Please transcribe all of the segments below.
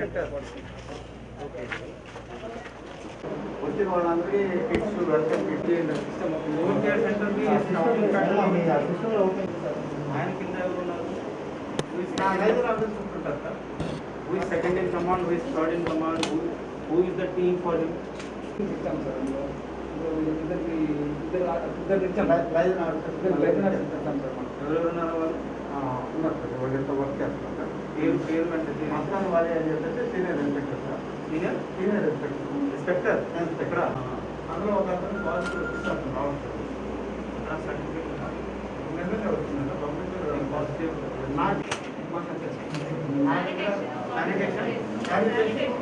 Centre okay వచ్చిన వాళ్ళందరికీ kits welcome kit home care centre మీ స్టాఫింగ్ ఆయన కింద ఎవరు ఉన్నారు నా లైబ్రరీ ఆఫీస్ ఉంటుంటారు sir who is second in command who is third in command who is the team for him ఇచ్చాం సార్ అందులో అందులో ఇద్దరికి ఇద్దరు ఇద్దరు ఇచ్చాం లైబ్రరీ ఆఫీస్ ఇద్దరు లైసెన్స్ ఇచ్చాం సార్ మనం ఎవరెవరు ఉన్నారు వాళ్ళు ఉన్నారు సార్ వాళ్ళంతా వర్క్ చేస్తున్నారు సార్ పేరు పేరు అంటే మస్తాన్ వారి అని చెప్పేసి senior inspector sir senior senior inspector inspector inspector అందులో ఒక అతను పాజిటివ్ ఇస్తాను రావడం సార్ సర్టిఫికేట్ నిన్ననే వచ్చింది సార్ పంపించారు పాజిటివ్ నాకు మాకు శానిటేషన్ శానిటేషన్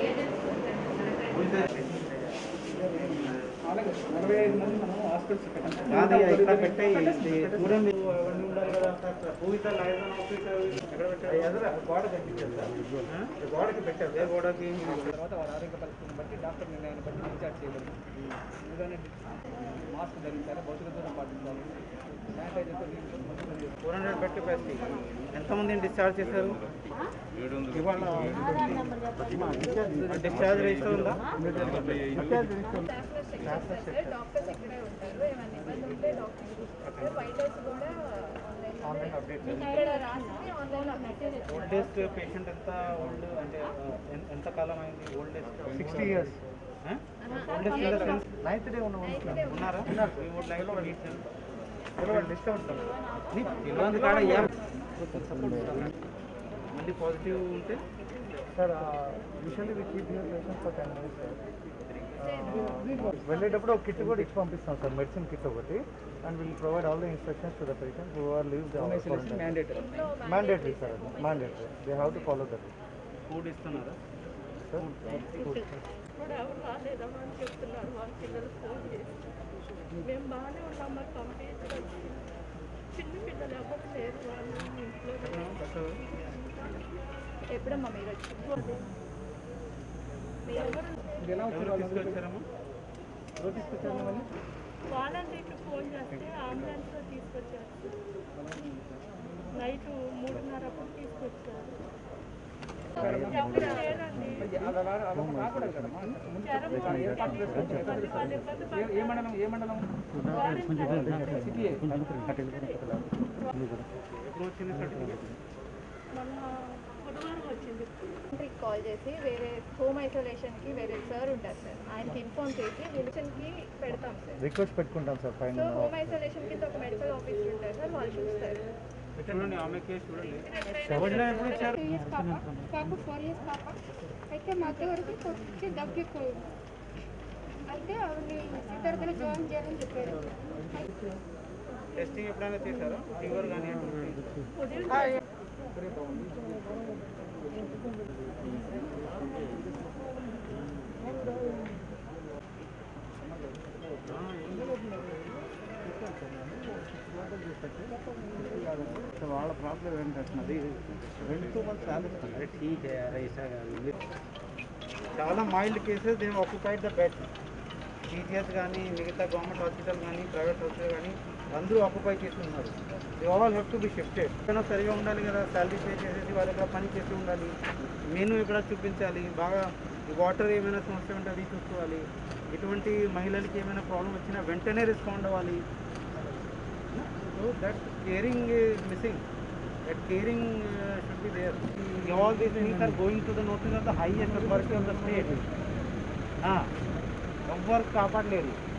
అలాగే నలభై ఐదు మంది మనం హాస్పిటల్స్ పెట్టాం కాదు ఇక్కడ పెట్టాయి చూడండి అవన్నీ ఉండాలి కదా who is the licence officer ఎక్కడ పెట్టారు ఎదురు గోడ కనిపించారు సార్ గోడకి పెట్టారు ఏ గోడకి తర్వాత వారి ఆరోగ్య పరిస్థితిని బట్టి డాక్టర్ నిర్ణయాన్ని బట్టి డిశ్చార్జ్ చేయబడింది ఎందుకంటే మాస్క్ ధరించాలి భౌతిక దూరం పాటించాలి శానిటైజర్తో నీళ్ళు మొత్తం చేయాలి. ఫోర్ హండ్రెడ్ బెడ్ కెపాసిటీ ఎంతమందిని డిశ్చార్జ్ చేశారు ఇవాళ డిశ్చార్జ్ రిజిస్టర్ ఉందా డాక్టర్స్ ఇక్కడే ఉంటారు ఏమైనా ఇబ్బంది ఉంటే డాక్టర్ వైట్ హౌస్ కూడా ఆన్లైన్ ఇక్కడ రాసి ఆన్లైన్ అప్డేట్ ఓల్డెస్ట్ పేషెంట్ ఎంత ఓల్డ్ అంటే ఆ, ఎన్- ఎంత కాలం అయింది oldest sixty years oldest in the sense ninth day ఉన్న ఉన్నారా We would like to meet them. Discount నీ పిల్లలు కాడ ఏం మళ్ళీ పాజిటివ్ ఉంటే sir usually we keep your patient for ten minutes వెళ్ళేటప్పుడు ఒక కిట్ కూడా ఇచ్చి పంపిస్తాం సార్ మెడిసిన్ కిట్ ఒకటి and will provide all the instructions to the patient who are leave isolation mandatory mandatory sir అది mandatory they have to follow that food ఇస్తున్నారా sir కూడా ఎవరు రాలేదమ్మా అని చెప్తున్నారు వాళ్ళ పిల్లలు ఫోన్ చేసి మేము బాగానే ఉన్నాం మరి కంప్లీట్గా చిన్న పిల్లలు ఎవరు లేరు వాళ్ళు ఇంట్లో ఎప్పుడమ్మా మీరు వచ్చి మీరు ఎవరు ఎలా వచ్చారు ఎవరు వాళ్ళు తీసుకొచ్చారమ్మా ఎవరు తీసుకొచ్చారు మిమ్మల్ని? వాలంటీర్కి ఫోన్ చేస్తే అంబులెన్స్లో తీసుకొచ్చారు నైట్ మూడున్నర అప్పుడు తీసుకొచ్చారు ఎవరు లేరండి అలా రా- అలా రాకూడదు కదమ్మా. ముందు చెప్పాలి. ఏర్పాటు చేసుకోవాలి. ఎక్కడ తీసుకోవాలి? ఏ- ఏ మండలం ఏ మండలం సిటీ ఎప్పుడు వచ్చింది సర్టిఫికేట్ మొన్న బుధవారం వచ్చింది ఇంటికి కాల్ చేసి వేరే హోమ్ ఐసోలేషన్కి వేరే సార్ ఉంటారు సార్ ఆయనకి ఇన్ఫార్మ్ చేసి రిలేషన్కి పెడతాం సార్ రిక్వెస్ట్ పెట్టుకుంటాం సార్ పైన సో హోమ్ ఐసోలేషన్ కింద ఒక మెడికల్ ఆఫీసర్ ఉంటారు సార్ వాళ్ళు చూస్తారు చూడండి ఆమె కేసు చూడండి భోజనం ఎప్పుడు ఇచ్చారు టూ ఇయర్స్ పాప బాబు ఫోర్ ఇయర్స్ పాప అయితే మధ్య వరకు కొంచెం దగ్గు ఎక్కువ ఉంది. అయితే ఆవిడని ఇద్దరు జాయిన్ చేయాలని చెప్పారు టెస్టింగ్ ఎప్పుడైనా చేశారా ఫీవర్ కానీ వాళ్ళ ప్రాబ్లం ఏంటంటే అది రెండు టూ మంత్స్ అరే ఠీక్ హై యార్ ఐసా కాదు చాలా mild cases they occupied the bed teachers కానీ మిగతా గవర్నమెంట్ హాస్పిటల్ కానీ ప్రైవేట్ హాస్పిటల్ కానీ అందరూ ఆక్యుపై చేసి ఉన్నారు they all have to be shifted ఏమైనా సరిగా ఉండాలి కదా శాలరీ పే చేసేసి వాళ్ళు ఇక్కడ పని చేసి ఉండాలి మెనూ ఇక్కడ చూపించాలి బాగా వాటర్ ఏమైనా సమస్య ఉంటే అది చూసుకోవాలి ఇటువంటి మహిళలకి ఏమైనా ప్రాబ్లం వచ్చినా వెంటనే రెస్పాండ్ అవ్వాలి so that caring is missing. That caring uh, should be there. All these things are going to the notice of the highest authority of the state. ఎవ్వరు కాపాడలేరు